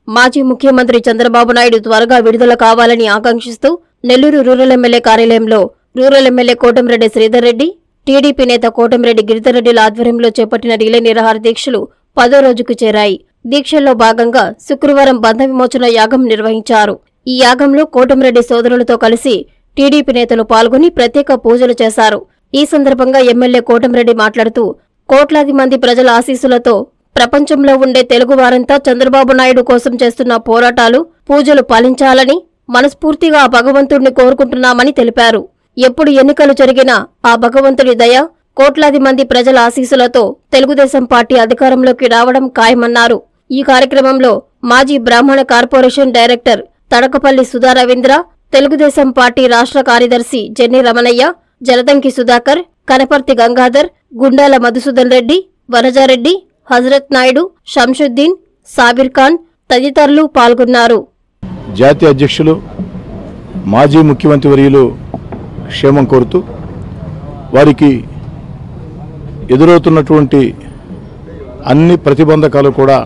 మాజీ ముఖ్యమంత్రి చంద్రబాబు నాయుడు త్వరగా విడుదల కావాలని ఆకాంక్షిస్తూ నెల్లూరు రూరల్ ఎమ్మెల్యే కార్యాలయంలో rural MLA Kotamreddy Sridhar Reddy TDP నేత కోటంరెడ్డి గిరిధర్రెడ్డిల ఆధ్వర్యంలో చేపట్టిన రిలే నిరాహార దీక్షలు పదో రోజుకు చేరాయి దీక్షల్లో భాగంగా శుక్రవారం బంధ విమోచన యాగం నిర్వహించారు ఈ యాగంలో కోటంరెడ్డి సోదరులతో కలిసి టీడీపీ నేతలు పాల్గొని ప్రత్యేక పూజలు చేశారు ఈ సందర్భంగా ఎమ్మెల్యే కోటంరెడ్డి మాట్లాడుతూ కోట్లాది మంది ప్రజల ఆశీస్సులతో ప్రపంచంలో ఉండే తెలుగు వారంతా చంద్రబాబు నాయుడు కోసం చేస్తున్న పోరాటాలు పూజలు ఫలించాలని మనస్ఫూర్తిగా ఆ భగవంతుణ్ణి కోరుకుంటున్నామని తెలిపారు ఎప్పుడు ఎన్నికలు జరిగినా ఆ భగవంతుడి దయ కోట్లాది మంది ప్రజల ఆశీస్సులతో తెలుగుదేశం పార్టీ అధికారంలోకి రావడం ఖాయమన్నారు ఈ కార్యక్రమంలో మాజీ Brahmana corporation director Tadakapalli Sudha Ravindra Telugudesam party రాష్ట్ర కార్యదర్శి జెన్ని రమణయ్య జలదంకి సుధాకర్ కనపర్తి గంగాధర్ గుండాల మధుసూదన్ రెడ్డి వనజారెడ్డి హజరత్ నాయుడు షంషుద్దీన్ సాబిర్ ఖాన్ తదితరులు పాల్గొన్నారు జాతీయ అధ్యక్షులు మాజీ ముఖ్యమంత్రి వర్యులు క్షేమం కోరుతూ వారికి ఎదురవుతున్నటువంటి అన్ని ప్రతిబంధకాలు కూడా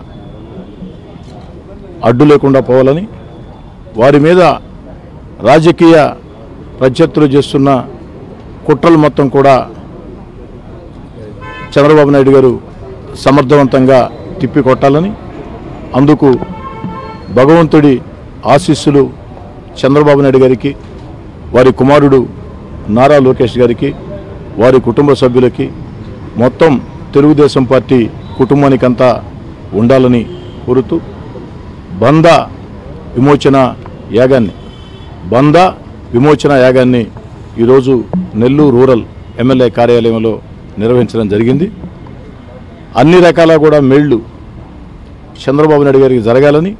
అడ్డు లేకుండా పోవాలని వారి మీద రాజకీయ ప్రత్యర్థులు చేస్తున్న కుట్రలు మొత్తం కూడా చంద్రబాబు నాయుడు గారు సమర్థవంతంగా తిప్పికొట్టాలని అందుకు భగవంతుడి ఆశీస్సులు చంద్రబాబు నాయుడు గారికి వారి కుమారుడు నారా లోకేష్ గారికి వారి కుటుంబ సభ్యులకి మొత్తం తెలుగుదేశం పార్టీ కుటుంబానికంతా ఉండాలని కోరుతూ బంద విమోచన యాగాన్ని బంద విమోచన యాగాన్ని ఈరోజు నెల్లూరు రూరల్ ఎమ్మెల్యే కార్యాలయంలో నిర్వహించడం జరిగింది అన్ని రకాల కూడా మేళ్లు చంద్రబాబు నాయుడు గారికి జరగాలని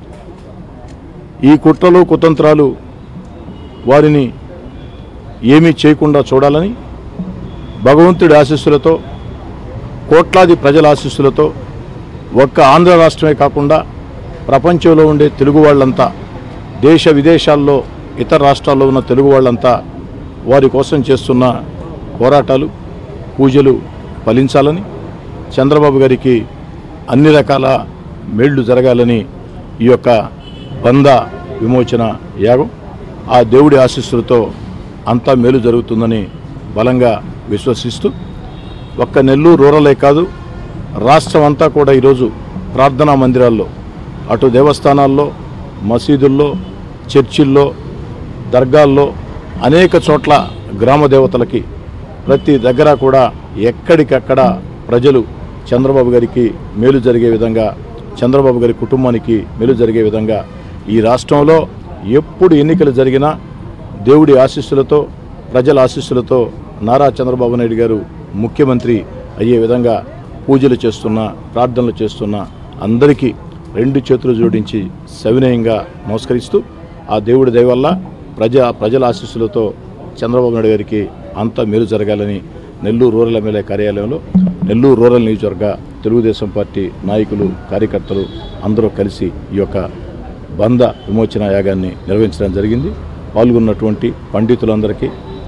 ఈ కుట్రలు కుతంత్రాలు వారిని ఏమీ చేయకుండా చూడాలని భగవంతుడి ఆశీస్సులతో కోట్లాది ప్రజల ఆశీస్సులతో ఒక్క ఆంధ్ర రాష్ట్రమే కాకుండా ప్రపంచంలో ఉండే తెలుగు వాళ్ళంతా దేశ విదేశాల్లో ఇతర రాష్ట్రాల్లో ఉన్న తెలుగు వాళ్ళంతా వారి కోసం చేస్తున్న పోరాటాలు పూజలు ఫలించాలని చంద్రబాబు గారికి అన్ని రకాల మేళ్లు జరగాలని ఈ యొక్క బంద విమోచన యాగం ఆ దేవుడి ఆశీస్సులతో అంతా మేలు జరుగుతుందని బలంగా విశ్వసిస్తూ ఒక్క నెల్లూరు రూరలే కాదు రాష్ట్రం అంతా కూడా ఈరోజు ప్రార్థనా మందిరాల్లో అటు దేవస్థానాల్లో మసీదుల్లో చర్చిల్లో దర్గాల్లో అనేక చోట్ల గ్రామ దేవతలకి ప్రతి దగ్గర కూడా ఎక్కడికక్కడ ప్రజలు చంద్రబాబు గారికి మేలు జరిగే విధంగా చంద్రబాబు గారి కుటుంబానికి మేలు జరిగే విధంగా ఈ రాష్ట్రంలో ఎప్పుడు ఎన్నికలు జరిగినా దేవుడి ఆశీస్సులతో ప్రజల ఆశీస్సులతో నారా చంద్రబాబు నాయుడు గారు ముఖ్యమంత్రి అయ్యే విధంగా పూజలు చేస్తున్న ప్రార్థనలు చేస్తున్న అందరికీ రెండు చేతులు జోడించి సవినయంగా నమస్కరిస్తూ ఆ దేవుడి దయ వల్ల ప్రజ ప్రజల ఆశీస్సులతో చంద్రబాబు నాయుడు గారికి అంతా మేలు జరగాలని నెల్లూరు రూరల్ ఎమ్మెల్యే కార్యాలయంలో నెల్లూరు రూరల్ నియోజకవర్గ తెలుగుదేశం పార్టీ నాయకులు కార్యకర్తలు అందరూ కలిసి ఈ యొక్క బంద విమోచన యాగాన్ని నిర్వహించడం జరిగింది పాల్గొన్నటువంటి పండితులందరికీ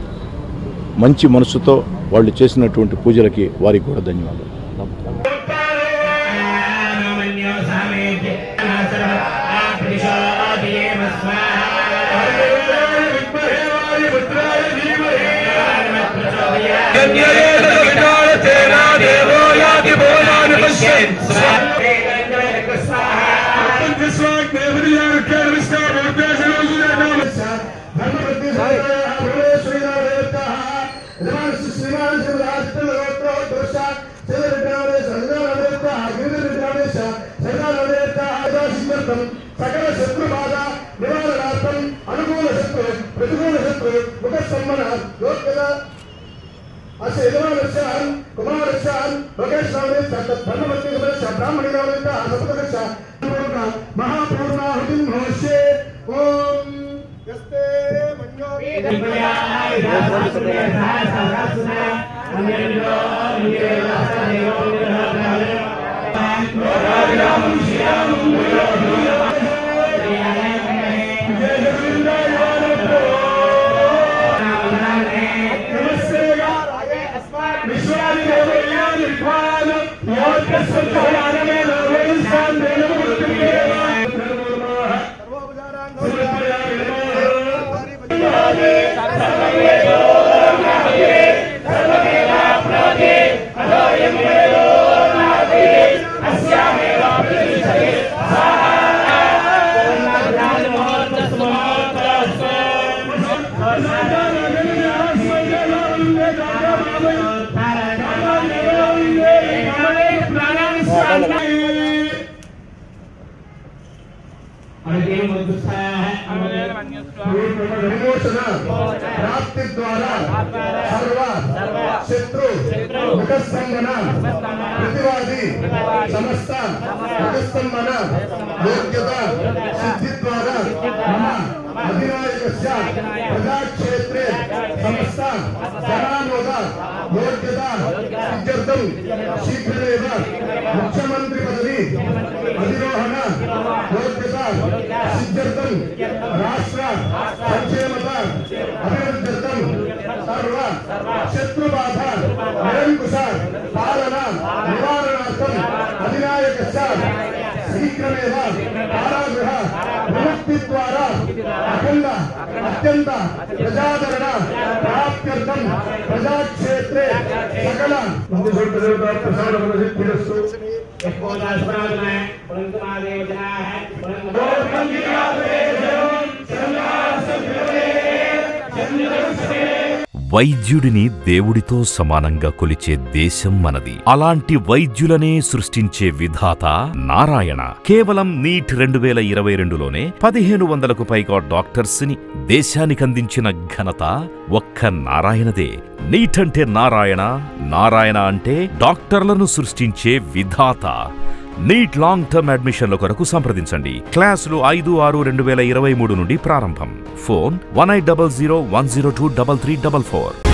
మంచి మనసుతో వాళ్ళు చేసినటువంటి పూజలకి వారికి కూడా ధన్యవాదాలు సకల శత్రు బాధ నివారణార్థం అనుకూల శత్రు ప్రతికూల శత్రు ముఖ సన్మన యోగ్యత असे यजमानस्यान् कुमारस्यान् लोकेश्वरस्य धर्मवत्ति समस्य ब्राह्मणिनामस्य सपदस्य पूर्ण महापूर्णाहुतिं भविष्ये ॐ यस्ते मन्यो విశ్వాది విమోచన ప్రాప్తి ద్వారా సర్వ శత్రు ముఖస్తంభన ప్రతివాది సమస్త ముఖస్తంభన యోగ్యత సిద్ధి ద్వారా మమ అధినాయకస్య ప్రజాక్షేత్రే సమస్త జనామోద యోగ్యత సిద్ధ్యర్థం శీఘ్రమేవ ముఖ్యమంత్రి పదవి అధిరోహణ యోగ్యత సిద్ధ్యర్థం రాష్ట్ర సంక్షేమత అభివృద్ధ్యర్థం సర్వ శత్రుబాధ నిరంకుశ పాలన నివారణార్థం అధినాయకస్య శీఘ్రమేవ కారాగృహ విముక్తి ద్వారా అఖండ అత్యంత ప్రజాదరణ ప్రాప్త్యర్థం ప్రజాక్షేత్రే సకల ప్రసాద సిద్ధిరస్తు వైద్యుడిని దేవుడితో సమానంగా కొలిచే దేశం మనది అలాంటి వైద్యులనే సృష్టించే విధాత నారాయణ కేవలం నీట్ రెండు వేల ఇరవై రెండులోనే పదిహేను వందలకు పైగా డాక్టర్స్ ని దేశానికి అందించిన ఘనత ఒక్క నారాయణదే నీట్ అంటే నారాయణ నారాయణ అంటే డాక్టర్లను సృష్టించే విధాత నీట్ లాంగ్ టర్మ్ అడ్మిషన్ల కొరకు సంప్రదించండి క్లాసులు ఐదు ఆరు రెండు వేల ఇరవై మూడు నుండి ప్రారంభం phone one eight double zero one zero two double three double four